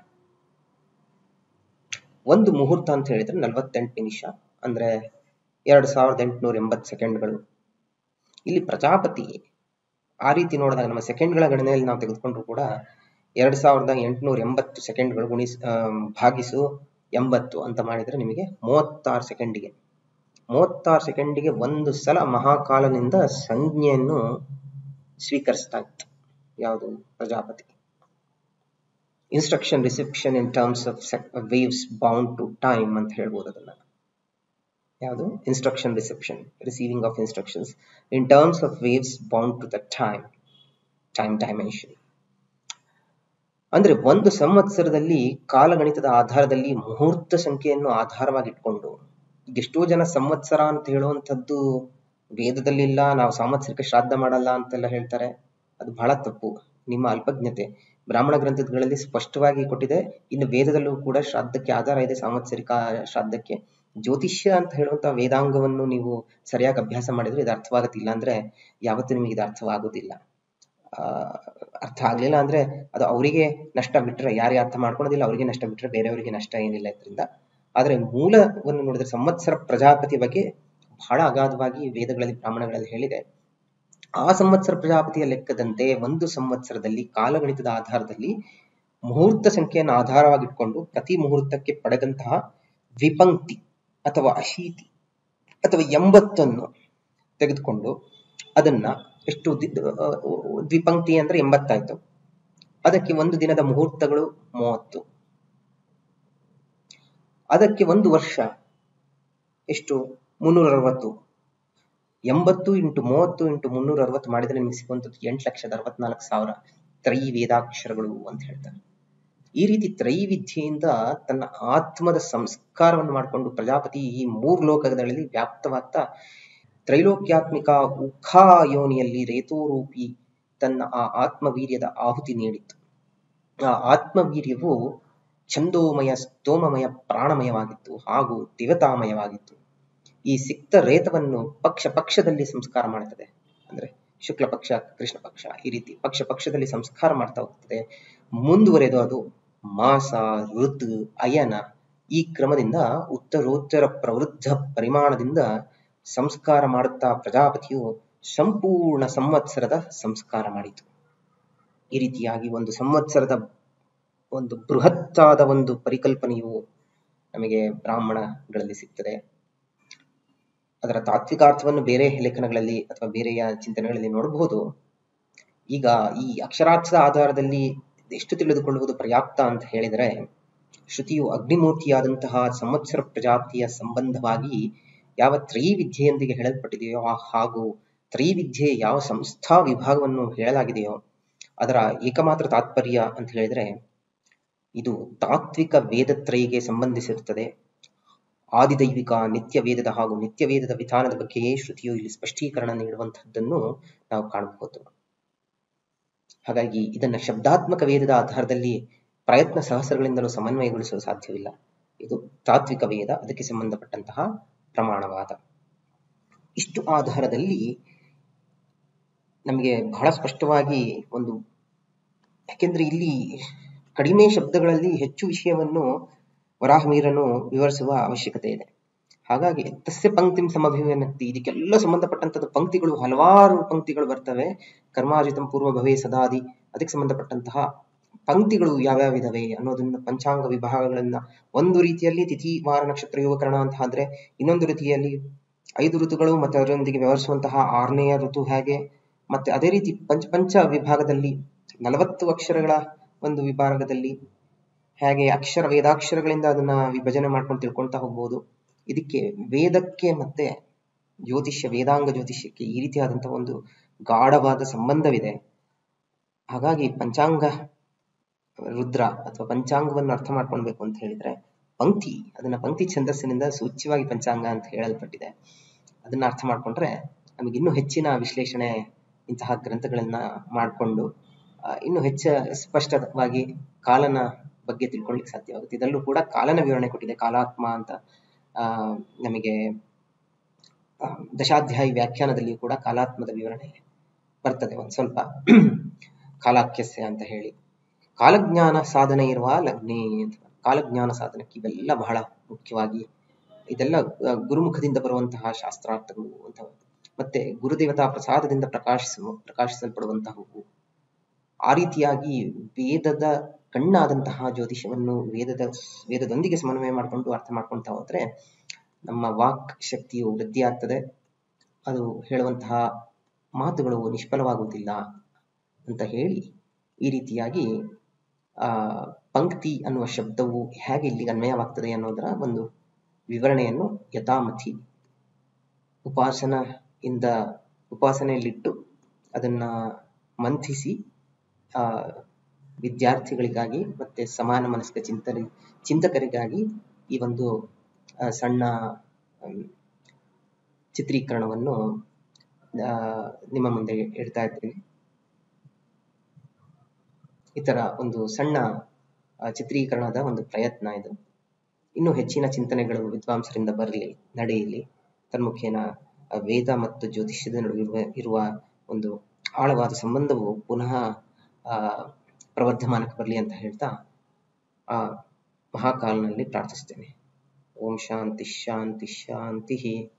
ಒಂದು ಮುಹೂರ್ತ ಅಂತ ಹೇಳಿದ್ರೆ ನಲವತ್ತೆಂಟು ನಿಮಿಷ ಅಂದ್ರೆ ಎರಡು ಸಾವಿರದ ಎಂಟುನೂರ ಎಂಬತ್ತು ಸೆಕೆಂಡ್ಗಳು ಇಲ್ಲಿ ಪ್ರಜಾಪತಿ ಆ ರೀತಿ ನೋಡಿದಾಗ ನಮ್ಮ ಸೆಕೆಂಡ್ಗಳ ಗಣನೆಯಲ್ಲಿ ನಾವು ತೆಗೆದುಕೊಂಡ್ರು ಕೂಡ ಎರಡ್ ಸಾವಿರದ ಎಂಟುನೂರ ಎಂಬತ್ತು ಸೆಕೆಂಡ್ಗಳು ಗುಣಿಸ್ ಆಮ್, ಭಾಗಿಸು ಎಂಬತ್ತು ಅಂತ ಮಾಡಿದ್ರೆ ನಿಮಗೆ ಮೂವತ್ತಾರು ಸೆಕೆಂಡಿಗೆ ಮೂವತ್ತಾರು ಸೆಕೆಂಡಿಗೆ ಒಂದು ಸಲ ಮಹಾಕಾಲನಿಂದ ಸಂಜ್ಞೆಯನ್ನು ಸ್ವೀಕರಿಸ್ತಾ ಇತ್ತು ಯಾವುದು Prajapati instruction reception in terms of waves bound to time ಅಂತ ಹೇಳ್ಬೋದು ಅದನ್ನ ಯಾವುದು instruction reception receiving of instructions in terms of waves bound to the time time dimension ಅಂದ್ರೆ ಒಂದು ಸಂವತ್ಸರದಲ್ಲಿ ಕಾಲಗಣಿತದ ಆಧಾರದಲ್ಲಿ ಮುಹೂರ್ತ ಸಂಖ್ಯೆಯನ್ನು ಆಧಾರವಾಗಿಟ್ಕೊಂಡು ಎಷ್ಟೋ ಜನ ಸಂವತ್ಸರ ಅಂತ ಹೇಳುವಂಥದ್ದು ವೇದದಲ್ಲಿಲ್ಲ ನಾವು ಸಾಂವತ್ಸರಿಕ ಶ್ರಾದ್ದ ಮಾಡಲ್ಲ ಅಂತೆಲ್ಲ ಹೇಳ್ತಾರೆ ಅದು ಬಹಳ ತಪ್ಪು ನಿಮ್ಮ ಅಲ್ಪಜ್ಞತೆ ಬ್ರಾಹ್ಮಣ ಗ್ರಂಥಗಳಲ್ಲಿ ಸ್ಪಷ್ಟವಾಗಿ ಕೊಟ್ಟಿದೆ ಇನ್ನು ವೇದದಲ್ಲೂ ಕೂಡ ಶ್ರಾದ್ದಕ್ಕೆ ಆಧಾರ ಇದೆ ಸಾಂವತ್ಸರಿಕ ಶ್ರಾದ್ದಕ್ಕೆ ಜ್ಯೋತಿಷ್ಯ ಅಂತ ಹೇಳುವಂತ ವೇದಾಂಗವನ್ನು ನೀವು ಸರಿಯಾಗಿ ಅಭ್ಯಾಸ ಮಾಡಿದ್ರೆ ಇದು ಅರ್ಥವಾಗತ್ತಿಲ್ಲ ಅಂದ್ರೆ ಯಾವತ್ತೂ ನಿಮಗೆ ಇದು ಅರ್ಥವಾಗುವುದಿಲ್ಲ ಆ, ಅರ್ಥ ಆಗ್ಲಿಲ್ಲ ಅಂದ್ರೆ ಅದು ಅವರಿಗೆ ನಷ್ಟ ಬಿಟ್ರೆ ಯಾರೇ ಅರ್ಥ ಮಾಡ್ಕೊಳೋದಿಲ್ಲ ಅವರಿಗೆ ನಷ್ಟ ಬಿಟ್ರೆ ಬೇರೆಯವರಿಗೆ ನಷ್ಟ ಏನಿಲ್ಲ ಇದರಿಂದ ಆದ್ರೆ ಮೂಲವನ್ನು ನೋಡಿದ್ರೆ ಸಂವತ್ಸರ ಪ್ರಜಾಪತಿ ಬಗ್ಗೆ ಬಹಳ ಅಗಾಧವಾಗಿ ವೇದಗಳಲ್ಲಿ ಬ್ರಾಹ್ಮಣಗಳಲ್ಲಿ ಹೇಳಿದೆ ಆ ಸಂವತ್ಸರ ಪ್ರಜಾಪತಿಯ ಲೆಕ್ಕದಂತೆ ಒಂದು ಸಂವತ್ಸರದಲ್ಲಿ ಕಾಲಗಣಿತದ ಆಧಾರದಲ್ಲಿ ಮುಹೂರ್ತ ಸಂಖ್ಯೆಯನ್ನು ಆಧಾರವಾಗಿಟ್ಕೊಂಡು ಪ್ರತಿ ಮುಹೂರ್ತಕ್ಕೆ ಪಡೆದಂತಹ ದ್ವಿಪಂಕ್ತಿ ಅಥವಾ ಅಶೀತಿ ಅಥವಾ ಎಂಬತ್ತನ್ನು ತೆಗೆದುಕೊಂಡು ಅದನ್ನ ಎಷ್ಟು ದಿ- ಆ, ದ್ವಿಪಂಕ್ತಿ ಅಂದ್ರೆ ಎಂಬತ್ತಾಯ್ತು ಅದಕ್ಕೆ ಒಂದು ದಿನದ ಮುಹೂರ್ತಗಳು ಮೂವತ್ತು ಅದಕ್ಕೆ ಒಂದು ವರ್ಷ ಎಷ್ಟು ಮುನ್ನೂರ ಅರವತ್ತು ಎಂಬತ್ತು ಇಂಟು ಮೂವತ್ತು ಇಂಟು ಮುನ್ನೂರ ಅರವತ್ತು ಮಾಡಿದ್ರೆ ನಿಮಗೆ ಸಿಗುವಂಥದ್ದು ಎಂಟು ಲಕ್ಷದ ಅರವತ್ನಾಲ್ಕು ಸಾವಿರ ತ್ರೈ ವೇದಾಕ್ಷರಗಳು ಅಂತ ಹೇಳ್ತಾರೆ ಈ ರೀತಿ ತ್ರೈವಿದ್ಯೆಯಿಂದ ತನ್ನ ಆತ್ಮದ ಸಂಸ್ಕಾರವನ್ನು ಮಾಡಿಕೊಂಡು ಪ್ರಜಾಪತಿ ಈ ಮೂರು ಲೋಕಗಳಲ್ಲಿ ವ್ಯಾಪ್ತವಾಗ್ತಾ ತ್ರೈಲೋಕ್ಯಾತ್ಮಿಕ ಉಖಾ ಯೋನಿಯಲ್ಲಿ ರೇತೋರೂಪಿ ತನ್ನ ಆ ಆತ್ಮವೀರ್ಯದ ಆಹುತಿ ನೀಡಿತು ಆ ಆತ್ಮವೀರ್ಯವು ಛಂದೋಮಯ ಸ್ತೋಮಮಯ ಪ್ರಾಣಮಯವಾಗಿತ್ತು ಹಾಗೂ ದೇವತಾಮಯವಾಗಿತ್ತು ಈ ಸಿಕ್ತ ರೇತವನ್ನು ಪಕ್ಷ ಪಕ್ಷದಲ್ಲಿ ಸಂಸ್ಕಾರ ಮಾಡುತ್ತದೆ ಅಂದ್ರೆ ಶುಕ್ಲ ಪಕ್ಷ ಕೃಷ್ಣ ಪಕ್ಷ ಈ ರೀತಿ ಪಕ್ಷ ಪಕ್ಷದಲ್ಲಿ ಸಂಸ್ಕಾರ ಮಾಡ್ತಾ ಹೋಗ್ತದೆ ಮುಂದುವರೆದು ಅದು ಮಾಸ ಋತು ಅಯನ ಈ ಕ್ರಮದಿಂದ ಉತ್ತರೋತ್ತರ ಪ್ರವೃದ್ಧ ಪರಿಮಾಣದಿಂದ ಸಂಸ್ಕಾರ ಮಾಡುತ್ತಾ ಪ್ರಜಾಪತಿಯು ಸಂಪೂರ್ಣ ಸಂವತ್ಸರದ ಸಂಸ್ಕಾರ ಮಾಡಿತು ಈ ರೀತಿಯಾಗಿ ಒಂದು ಸಂವತ್ಸರದ ಒಂದು ಬೃಹತ್ತಾದ ಒಂದು ಪರಿಕಲ್ಪನೆಯು ನಮಗೆ ಬ್ರಾಹ್ಮಣಗಳಲ್ಲಿ ಸಿಗ್ತದೆ ಅದರ ತಾತ್ವಿಕಾರ್ಥವನ್ನು ಬೇರೆ ಲೇಖನಗಳಲ್ಲಿ ಅಥವಾ ಬೇರೆಯ ಚಿಂತನೆಗಳಲ್ಲಿ ನೋಡಬಹುದು ಈಗ ಈ ಅಕ್ಷರಾರ್ಥದ ಆಧಾರದಲ್ಲಿ ಎಷ್ಟು ತಿಳಿದುಕೊಳ್ಳುವುದು ಪರ್ಯಾಪ್ತ ಅಂತ ಹೇಳಿದರೆ ಶ್ರುತಿಯು ಅಗ್ನಿಮೂರ್ತಿಯಾದಂತಹ ಸಂವತ್ಸರ ಪ್ರಜಾಪತಿಯ ಸಂಬಂಧವಾಗಿ ಯಾವ ತ್ರೈವಿದ್ಯೆಯೊಂದಿಗೆ ಹೇಳಲ್ಪಟ್ಟಿದೆಯೋ ಆ- ಹಾಗೂ ತ್ರೈವಿದ್ಯೆ ಯಾವ ಸಂಸ್ಥಾ ವಿಭಾಗವನ್ನು ಹೇಳಲಾಗಿದೆಯೋ ಅದರ ಏಕಮಾತ್ರ ತಾತ್ಪರ್ಯ ಅಂತ ಹೇಳಿದ್ರೆ ಇದು ತಾತ್ವಿಕ ವೇದತ್ರಯಿಗೆ ಸಂಬಂಧಿಸಿರುತ್ತದೆ ಆದಿದೈವಿಕ ನಿತ್ಯ ವೇದದ ಹಾಗೂ ನಿತ್ಯ ವೇದದ ವಿಧಾನದ ಬಗ್ಗೆಯೇ ಶ್ರುತಿಯು ಇಲ್ಲಿ ಸ್ಪಷ್ಟೀಕರಣ ನೀಡುವಂತಹದ್ದನ್ನು ನಾವು ಕಾಣಬಹುದು ಹಾಗಾಗಿ ಇದನ್ನ ಶಬ್ದಾತ್ಮಕ ವೇದದ ಆಧಾರದಲ್ಲಿ ಪ್ರಯತ್ನ ಸಹಸ್ರಗಳಿಂದಲೂ ಸಮನ್ವಯಗೊಳಿಸಲು ಸಾಧ್ಯವಿಲ್ಲ ಇದು ತಾತ್ವಿಕ ವೇದ ಅದಕ್ಕೆ ಸಂಬಂಧಪಟ್ಟಂತಹ ಪ್ರಮಾಣವಾದ ಇಷ್ಟು ಆಧಾರದಲ್ಲಿ ನಮಗೆ ಬಹಳ ಸ್ಪಷ್ಟವಾಗಿ ಒಂದು ಯಾಕೆಂದ್ರೆ ಇಲ್ಲಿ ಕಡಿಮೆ ಶಬ್ದಗಳಲ್ಲಿ ಹೆಚ್ಚು ವಿಷಯವನ್ನು ವರಾಹಮೀರನು ವಿವರಿಸುವ ಅವಶ್ಯಕತೆ ಇದೆ ಹಾಗಾಗಿ ತಸ್ಯ ಪಂಕ್ತಿಂ ಸಮಭಿವ್ಯನಕ್ತಿ ಇದಕ್ಕೆಲ್ಲ ಸಂಬಂಧಪಟ್ಟಂತದ್ದು ಪಂಕ್ತಿಗಳು ಹಲವಾರು ಪಂಕ್ತಿಗಳು ಬರ್ತವೆ ಕರ್ಮಾಜಿತಂ ಪೂರ್ವ ಭವೇ ಸದಾದಿ ಅದಕ್ಕೆ ಸಂಬಂಧಪಟ್ಟಂತಹ ಪಂಕ್ತಿಗಳು ಯಾವ್ಯಾವ ಇದಾವೆ ಅನ್ನೋದನ್ನ ಪಂಚಾಂಗ ವಿಭಾಗಗಳನ್ನ ಒಂದು ರೀತಿಯಲ್ಲಿ ತಿಥಿ ವಾರ ನಕ್ಷತ್ರ ಯೋಗಕರಣ ಅಂತ ಆದ್ರೆ ಇನ್ನೊಂದು ರೀತಿಯಲ್ಲಿ ಐದು ಋತುಗಳು ಮತ್ತೆ ಅದರೊಂದಿಗೆ ವ್ಯವಹರಿಸುವಂತಹ ಆರನೆಯ ಋತು ಹೇಗೆ ಮತ್ತೆ ಅದೇ ರೀತಿ ಪಂಚ ಪಂಚ ವಿಭಾಗದಲ್ಲಿ ನಲವತ್ತು ಅಕ್ಷರಗಳ ಒಂದು ವಿಭಾಗದಲ್ಲಿ ಹೇಗೆ ಅಕ್ಷರ ವೇದಾಕ್ಷರಗಳಿಂದ ಅದನ್ನ ವಿಭಜನೆ ಮಾಡ್ಕೊಂಡು ತಿಳ್ಕೊಳ್ತಾ ಹೋಗ್ಬೋದು ಇದಕ್ಕೆ ವೇದಕ್ಕೆ ಮತ್ತೆ ಜ್ಯೋತಿಷ್ಯ ವೇದಾಂಗ ಜ್ಯೋತಿಷ್ಯಕ್ಕೆ ಈ ರೀತಿಯಾದಂತಹ ಒಂದು ಗಾಢವಾದ ಸಂಬಂಧವಿದೆ ಹಾಗಾಗಿ ಪಂಚಾಂಗ ರುದ್ರ ಅಥವಾ ಪಂಚಾಂಗವನ್ನು ಅರ್ಥ ಮಾಡ್ಕೊಳ್ಬೇಕು ಅಂತ ಹೇಳಿದ್ರೆ ಪಂಕ್ತಿ ಅದನ್ನ ಪಂಕ್ತಿ ಛಂದಸ್ಸಿನಿಂದ ಸೂಚ್ಯವಾಗಿ ಪಂಚಾಂಗ ಅಂತ ಹೇಳಲ್ಪಟ್ಟಿದೆ ಅದನ್ನ ಅರ್ಥ ಮಾಡ್ಕೊಂಡ್ರೆ ನಮಗೆ ಇನ್ನೂ ಹೆಚ್ಚಿನ ವಿಶ್ಲೇಷಣೆ ಇಂತಹ ಗ್ರಂಥಗಳನ್ನ ಮಾಡಿಕೊಂಡು ಇನ್ನು ಹೆಚ್ಚ ಸ್ಪಷ್ಟವಾಗಿ ಕಾಲನ ಬಗ್ಗೆ ತಿಳ್ಕೊಳ್ಳಿಕ್ಕೆ ಸಾಧ್ಯವಾಗುತ್ತೆ ಇದರಲ್ಲೂ ಕೂಡ ಕಾಲನ ವಿವರಣೆ ಕೊಟ್ಟಿದೆ ಕಾಲಾತ್ಮ ಅಂತ ಆ ನಮಗೆ ದಶಾಧ್ಯಾಯಿ ವ್ಯಾಖ್ಯಾನದಲ್ಲಿ ಕೂಡ ಕಾಲಾತ್ಮದ ವಿವರಣೆ ಬರ್ತದೆ ಒಂದು ಸ್ವಲ್ಪ ಕಾಲಾಖ್ಯಸ್ಯ ಅಂತ ಹೇಳಿ ಕಾಲಜ್ಞಾನ ಸಾಧನೆ ಇರುವ ಲಗ್ನೇ ಅಂತ ಕಾಲಜ್ಞಾನ ಸಾಧನಕ್ಕೆ ಇವೆಲ್ಲ ಬಹಳ ಮುಖ್ಯವಾಗಿ ಇದೆಲ್ಲ ಗುರುಮುಖದಿಂದ ಬರುವಂತಹ ಶಾಸ್ತ್ರಾರ್ಥಗಳು ಅಂತ ಮತ್ತೆ ಗುರುದೇವತಾ ಪ್ರಸಾದದಿಂದ ಪ್ರಕಾಶಿಸುವ ಪ್ರಕಾಶಿಸಲ್ಪಡುವಂತಹವು ಆ ರೀತಿಯಾಗಿ ವೇದದ ಕಣ್ಣಾದಂತಹ ಜ್ಯೋತಿಷವನ್ನು ವೇದದ ವೇದದೊಂದಿಗೆ ಸಮನ್ವಯ ಮಾಡಿಕೊಂಡು ಅರ್ಥ ಮಾಡ್ಕೊಳ್ತಾ ಹೋದ್ರೆ ನಮ್ಮ ವಾಕ್ ಶಕ್ತಿಯು ವೃದ್ಧಿ ಆಗ್ತದೆ ಅದು ಹೇಳುವಂತಹ ಮಾತುಗಳು ನಿಷ್ಫಲವಾಗುವುದಿಲ್ಲ ಅಂತ ಹೇಳಿ ಈ ರೀತಿಯಾಗಿ ಆ ಪಂಕ್ತಿ ಅನ್ನುವ ಶಬ್ದವು ಹೇಗೆ ಇಲ್ಲಿಗೆ ಅನ್ವಯವಾಗ್ತದೆ ಅನ್ನೋದರ ಒಂದು ವಿವರಣೆಯನ್ನು ಯಥಾಮಥಿ ಉಪಾಸನ ಇಂದ ಉಪಾಸನೆಯಲ್ಲಿಟ್ಟು ಅದನ್ನ ಮಂಥಿಸಿ ಆ ವಿದ್ಯಾರ್ಥಿಗಳಿಗಾಗಿ ಮತ್ತೆ ಸಮಾನ ಮನಸ್ಕ ಚಿಂತನೆ ಚಿಂತಕರಿಗಾಗಿ ಈ ಒಂದು ಸಣ್ಣ ಚಿತ್ರೀಕರಣವನ್ನು ನಿಮ್ಮ ಮುಂದೆ ಇಡ್ತಾ ಇದ್ದೀನಿ ಈ ತರ ಒಂದು ಸಣ್ಣ ಚಿತ್ರೀಕರಣದ ಒಂದು ಪ್ರಯತ್ನ ಇದು ಇನ್ನು ಹೆಚ್ಚಿನ ಚಿಂತನೆಗಳು ವಿದ್ವಾಂಸರಿಂದ ಬರಲಿ ನಡೆಯಲಿ ತನ್ಮುಖೇನ ವೇದ ಮತ್ತು ಜ್ಯೋತಿಷ್ಯದ ನಡುವೆ ಇರುವ ಒಂದು ಆಳವಾದ ಸಂಬಂಧವು ಪುನಃ ಆ ಪ್ರವರ್ಧಮಾನಕ್ಕೆ ಬರಲಿ ಅಂತ ಹೇಳ್ತಾ ಆ ಮಹಾಕಾಲ್ನಲ್ಲಿ ಪ್ರಾರ್ಥಿಸ್ತೇನೆ ಓಂ ಶಾಂತಿ ಶಾಂತಿ ಶಾಂತಿ